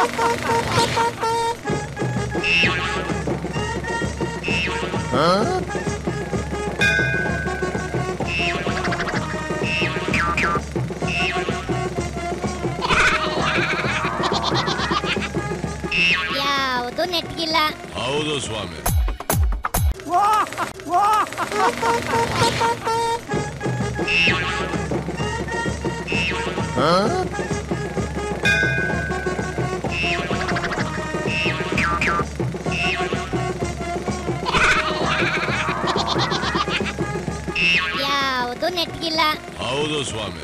ಯಾವುದು ನೆಟ್ಗಿಲ್ಲ ಹೌದು ಸ್ವಾಮಿ ಯಾವುದು ನೆಟ್ಗಿಲ್ಲ ಹೌದು ಸ್ವಾಮಿ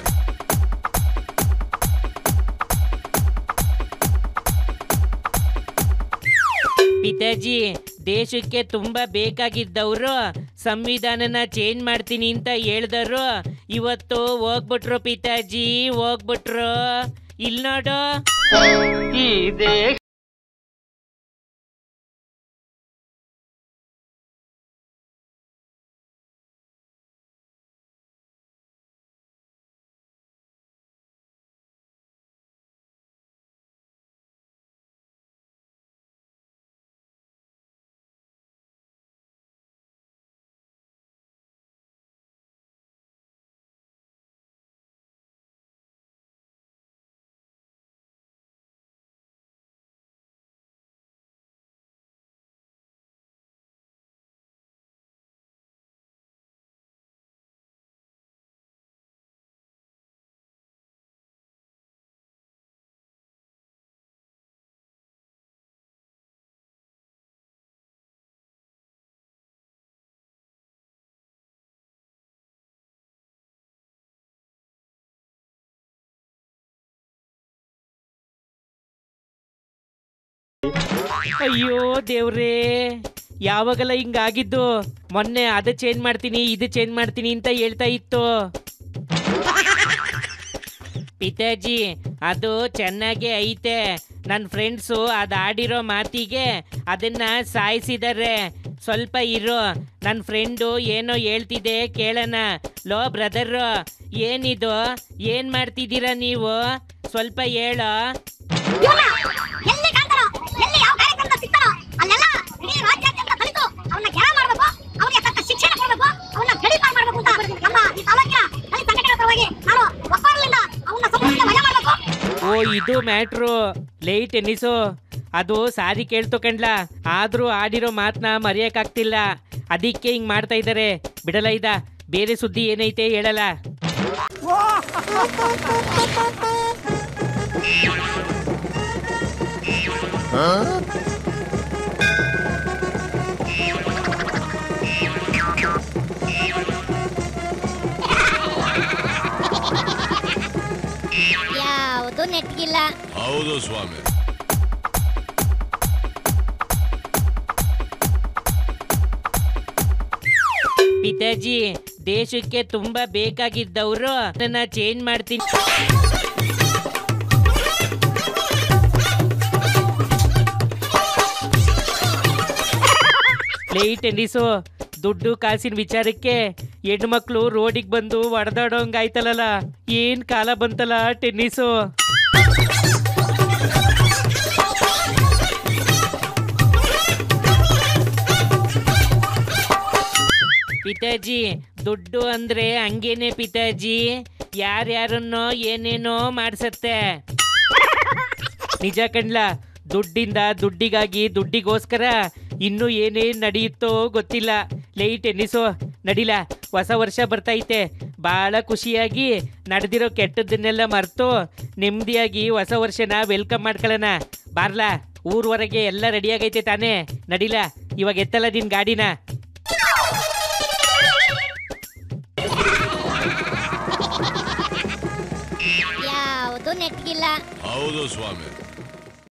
ಪಿತಾಜಿ ದೇಶಕ್ಕೆ ತುಂಬಾ ಬೇಕಾಗಿದ್ದವರು ಸಂವಿಧಾನನ ಚೇಂಜ್ ಮಾಡ್ತೀನಿ ಅಂತ ಹೇಳ್ದರು ಇವತ್ತು ಹೋಗ್ಬಿಟ್ರು ಪಿತಾಜಿ ಹೋಗ್ಬಿಟ್ರು ಇಲ್ ನೋಡು ಈ ದೇಶ ಅಯ್ಯೋ ದೇವ್ರೇ ಯಾವಾಗಲ್ಲ ಹಿಂಗಾಗಿದ್ದು ಮೊನ್ನೆ ಅದು ಚೇಂಜ್ ಮಾಡ್ತೀನಿ ಇದು ಚೇಂಜ್ ಮಾಡ್ತೀನಿ ಅಂತ ಹೇಳ್ತಾ ಇತ್ತು ಪಿತಾಜಿ ಅದು ಚೆನ್ನಾಗೇ ಐತೆ ನನ್ನ ಫ್ರೆಂಡ್ಸು ಅದು ಆಡಿರೋ ಮಾತಿಗೆ ಅದನ್ನ ಸಾಯಿಸಿದ್ದಾರೆ ಸ್ವಲ್ಪ ಇರು ನನ್ನ ಫ್ರೆಂಡು ಏನೋ ಹೇಳ್ತಿದೆ ಕೇಳೋಣ ಲೋ ಬ್ರದರ್ ಏನಿದು ಏನ್ ಮಾಡ್ತಿದ್ದೀರಾ ನೀವು ಸ್ವಲ್ಪ ಹೇಳೋ ಎಲ್ಲಿ ಕಾಣ್ತಾರೋ ಎಲ್ಲಿ ಯಾವ ಕಾರ್ಯಕ್ರಮದ ಸಿಗ್ತಾರೋ ಅಲ್ಲೆಲ್ಲ ಇಡೀ ರಾಜ್ಯಾದ್ಯಂತ ಕಲಿತು ಅವನ್ನ ಗೆರ ಮಾಡಬೇಕು ಅವನಿಗೆ ತಕ್ಕ ಶಿಕ್ಷಣ ಕೊಡಬೇಕು ಅವನ್ನ ಗಡಿಪಾರ್ ಮಾಡಬೇಕು ಅಂತ ನಮ್ಮ ಈ ತಾಲೂಕಿನ ದಲಿತ ಸಂಘಟನೆ ಪರವಾಗಿ ನಾನು ಒಪ್ಪರಲಿಲ್ಲ ಅವನ್ನ ಸಂಪೂರ್ಣ ಮಜಾ ಮಾಡಬೇಕು ಓ ಇದು ಮ್ಯಾಟ್ರು ಲೈಟ್ ಟೆನ್ನಿಸು ಅದು ಸಾರಿ ಕೇಳ್ತು ಕಣ್ಲ ಆದ್ರೂ ಆಡಿರೋ ಮಾತನ್ನ ಮರೆಯಕ್ಕಾಗ್ತಿಲ್ಲ ಅದಕ್ಕೆ ಹಿಂಗ್ ಮಾಡ್ತಾ ಇದ್ದಾರೆ ಬಿಡಲ್ಲ ಇದ ಬೇರೆ ಸುದ್ದಿ ಏನೈತೆ ಹೇಳಲ್ಲ ಯಾವುದು ನೆಟ್ಗಿಲ್ಲ ಹೌದು ಸ್ವಾಮಿ ಪಿತಾಜಿ ದೇಶಕ್ಕೆ ತುಂಬಾ ಬೇಕಾಗಿದ್ದವರು ನನ್ನ ಚೇಂಜ್ ಮಾಡ್ತೀನಿ ಲೈಟ್ ಟೆನ್ನಿಸು ದುಡ್ಡು ಕಾಸಿನ ವಿಚಾರಕ್ಕೆ ಹೆಣ್ಮಕ್ಳು ರೋಡಿಗೆ ಬಂದು ಹೊಡೆದಾಡೋಂಗಾಯ್ತಲ್ಲ ಏನ್ ಕಾಲ ಬಂತಲ್ಲ ಟೆನ್ನಿಸು ಪಿತಾಜಿ ದುಡ್ಡು ಅಂದ್ರೆ ಹಂಗೇನೆ ಪಿತಾಜಿ ಯಾರ್ಯಾರನ್ನೋ ಏನೇನೋ ಮಾಡ್ಸತ್ತೆ ನಿಜ ಕಣ್ಲ ದುಡ್ಡಿಂದ ದುಡ್ಡಿಗಾಗಿ ದುಡ್ಡಿಗೋಸ್ಕರ ಇನ್ನೂ ಏನೇನ್ ನಡೆಯುತ್ತೋ ಗೊತ್ತಿಲ್ಲ ಲೈಟ್ ಎನ್ನಿಸೋ ನಡಿಲ ಹೊಸ ವರ್ಷ ಬರ್ತೈತೆ ಭಾಳ ಖುಷಿಯಾಗಿ ನಡೆದಿರೋ ಕೆಟ್ಟದ್ದನ್ನೆಲ್ಲ ಮರೆತು ನೆಮ್ಮದಿಯಾಗಿ ಹೊಸ ವರ್ಷನ ವೆಲ್ಕಮ್ ಮಾಡ್ಕೊಳ್ಳೋಣ ಬಾರ್ಲಾ ಊರ್ವರೆಗೆ ಎಲ್ಲ ರೆಡಿಯಾಗೈತೆ ತಾನೇ ನಡಿಲ ಇವಾಗ ಎತ್ತಲ್ಲ ನಿನ್ ಗಾಡಿನ ಯಾವುದು ನೆಟ್ಗಿಲ್ಲ ಹೌದು ಸ್ವಾಮಿ